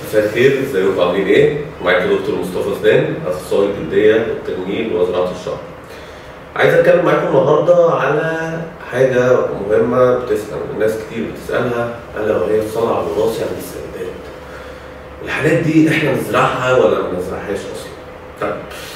مساء الخير ازيكم عاملين ايه؟ معاكم دكتور مصطفى زدان اخصائي الجلديه والتجميل وزراعه الشعر. عايز اتكلم معاكم النهارده على حاجه مهمه بتسال الناس كتير بتسالها الا وهي الصلع الوراثي عند السيدات. الحاجات دي احنا نزرعها ولا ما نزرعهاش اصلا؟ طيب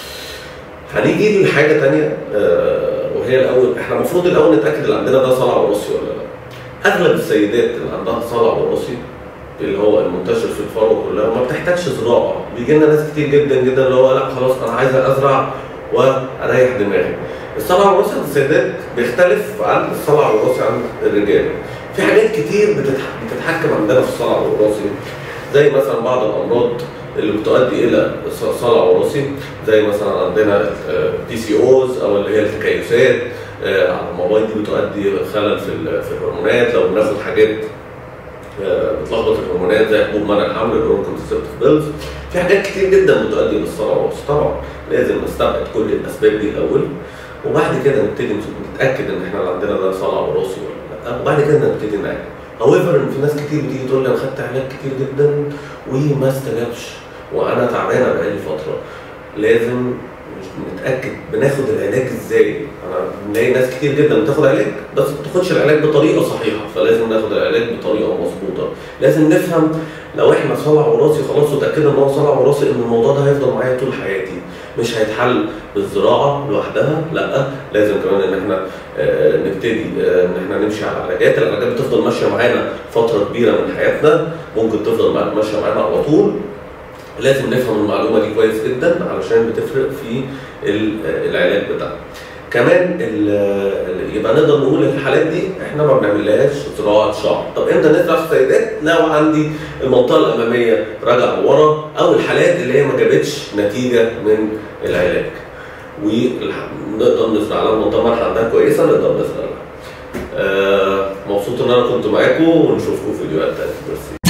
هنيجي لحاجه تانية آه، وهي الاول احنا المفروض الاول نتاكد اللي عندنا ده صلع وراثي ولا لا. اغلب السيدات اللي عندها صلع وراثي اللي هو المنتشر في الفروه كلها ما بتحتاجش زراعه بيجي لنا ناس كتير جدا جدا اللي هو لا خلاص انا عايز ازرع واريح دماغي الصلع الوراثي عند السيدات بيختلف عن الصلع الوراثي عند الرجال في حاجات كتير بتتح- بتتحكم عندنا في الصلع الوراثي زي مثلا بعض الامراض اللي بتؤدي الى ص- صلع وراثي زي مثلا عندنا بي سي اوز او اللي هي التكيسات آه، على المواد دي بتؤدي خلل في ال- في الهرمونات لو بناخد حاجات آه، بتلخبط الهرمونات زي حبوب منع الحمل اللي هو كونترسبتيف بيلز في حاجات كتير جدا بتؤدي للصلع الوراثي طبعا لازم نستبعد كل الاسباب دي الاول وبعد كده نبتدي نتاكد ان احنا اللي عندنا ده صلع وراثي ولا لا وبعد كده نبتدي نعالج however ان في ناس كتير بتيجي تقول لي انا خدت علاج كتير جدا وما استجابش وانا تعبانه بقالي فتره لازم نتاكد بناخد العلاج ازاي انا بنلاقي ناس كتير جدا بتاخد علاج بس ما بتاخدش العلاج بطريقه صحيحه فلازم ناخد العلاج بطريقه مظبوطه لازم نفهم لو احنا صلع وراثي خلاص وتاكدنا ان هو صلع وراثي ان الموضوع ده هيفضل معايا طول حياتي مش هيتحل بالزراعه لوحدها لا لازم كمان ان احنا آه، نبتدي آه، ان احنا نمشي على العلاجات العلاجات بتفضل ماشيه معانا فتره كبيره من حياتنا ممكن تفضل معانا- ماشيه معانا على طول لازم نفهم المعلومه دي كويس جدا علشان بتفرق في ال- العلاج بتاعنا كمان ال- ال- يبقى نقدر نقول الحالات دي احنا ما بنعملهاش زراعه شعر طب امتى نزرع في السيدات لو عندي المنطقه الاماميه راجعه لورا او الحالات اللي هي ما جابتش نتيجه من العلاج ونقدر نزرع لها المنطقه الملح عندها كويسه نقدر نزرع لها آه، مبسوط ان انا كنت معاكم ونشوفكم في فيديوهات تانية بس